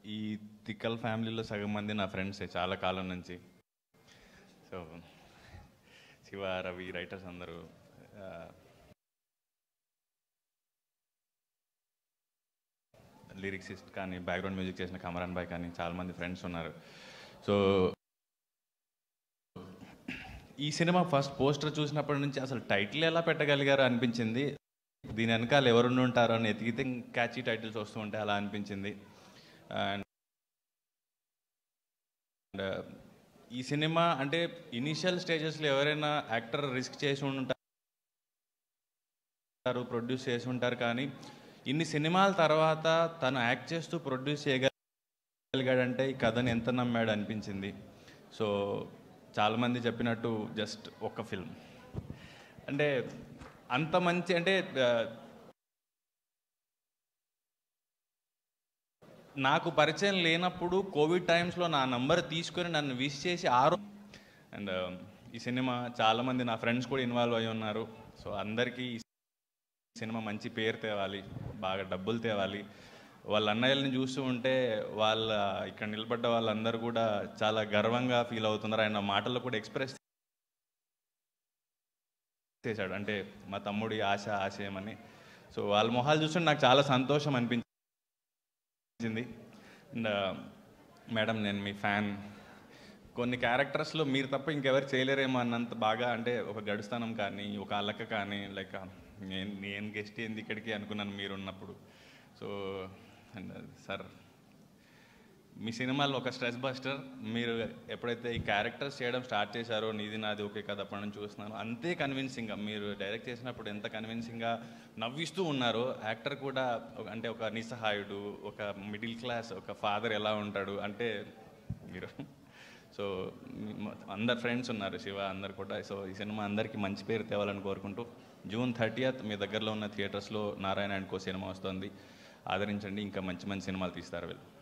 ఈ తిక్కల్ ఫ్యామిలీలో సగం మంది నా ఫ్రెండ్సే చాలా కాలం నుంచి సో శివ రవి రైటర్స్ అందరూ ఆ, లిరిక్సిస్ట్ కానీ బ్యాక్గ్రౌండ్ మ్యూజిక్ చేసిన కమరాన్ బాయ్ కానీ చాలామంది ఫ్రెండ్స్ ఉన్నారు సో ఈ సినిమా ఫస్ట్ పోస్టర్ చూసినప్పటి నుంచి అసలు టైటిల్ ఎలా పెట్టగలిగారు అనిపించింది దీని వెనకాల ఎవరుండి ఉంటారో అని ఎతికితే క్యాచీ టైటిల్స్ వస్తూ ఉంటాయి అలా అనిపించింది అండ్ ఈ సినిమా అంటే ఇనిషియల్ స్టేజెస్లో ఎవరైనా యాక్టర్ రిస్క్ చేసి ఉంటారు ప్రొడ్యూస్ చేసి ఉంటారు కానీ ఇన్ని సినిమాల తర్వాత తను యాక్ట్ చేస్తూ ప్రొడ్యూస్ చేయగలిగాడంటే ఈ కథని ఎంత నమ్మాడు అనిపించింది సో చాలామంది చెప్పినట్టు జస్ట్ ఒక ఫిల్మ్ అంటే అంత మంచి అంటే ఆ, నాకు పరిచయం లేనప్పుడు కోవిడ్ టైమ్స్లో నా నంబర్ తీసుకొని నన్ను విష్ చేసి ఆరో అండ్ ఈ సినిమా చాలామంది నా ఫ్రెండ్స్ కూడా ఇన్వాల్వ్ అయి ఉన్నారు సో అందరికీ ఈ సినిమా మంచి పేరు తేవాలి బాగా డబ్బులు తేవాలి వాళ్ళ అన్నయ్యల్ని చూస్తూ ఉంటే వాళ్ళ ఇక్కడ నిలబడ్డ వాళ్ళందరూ కూడా చాలా గర్వంగా ఫీల్ అవుతున్నారు ఆయన మాటల్లో కూడా ఎక్స్ప్రెస్ చేశాడు అంటే మా తమ్ముడి ఆశ ఆశయం అని సో వాళ్ళ మొహాలు చూస్తుంటే నాకు చాలా సంతోషం అనిపించింది అండ్ మేడం నేను మీ ఫ్యాన్ కొన్ని క్యారెక్టర్స్లో మీరు తప్ప ఇంకెవరు చేయలేరేమో అన్నంత బాగా అంటే ఒక గడుస్తానం కానీ ఒక అలక కానీ లైక్ నేను నేను గెస్ట్ ఏంది ఇక్కడికి అనుకున్నాను మీరు ఉన్నప్పుడు సో అండ్ సార్ మీ సినిమాలో ఒక స్ట్రెస్ బస్టర్ మీరు ఎప్పుడైతే ఈ క్యారెక్టర్స్ చేయడం స్టార్ట్ చేశారో నీది నాది ఓకే కదా అప్పటి నుంచి చూస్తున్నాను అంతే కన్విన్సింగ్గా మీరు డైరెక్ట్ చేసినప్పుడు ఎంత కన్విన్సింగ్గా నవ్విస్తూ ఉన్నారో యాక్టర్ కూడా ఒక- అంటే ఒక నిస్సహాయుడు ఒక మిడిల్ క్లాస్ ఒక ఫాదర్ ఎలా ఉంటాడు అంటే మీరు సో మ- అందరు ఫ్రెండ్స్ ఉన్నారు శివ అందరు కూడా సో ఈ సినిమా అందరికీ మంచి పేరు తేవాలని కోరుకుంటూ జూన్ థర్టీయత్ మీ దగ్గరలో ఉన్న థియేటర్స్లో నారాయణ అండ్ కో సినిమా వస్తుంది ఆదరించండి ఇంకా మంచి మంచి సినిమాలు తీస్తారు వీళ్ళు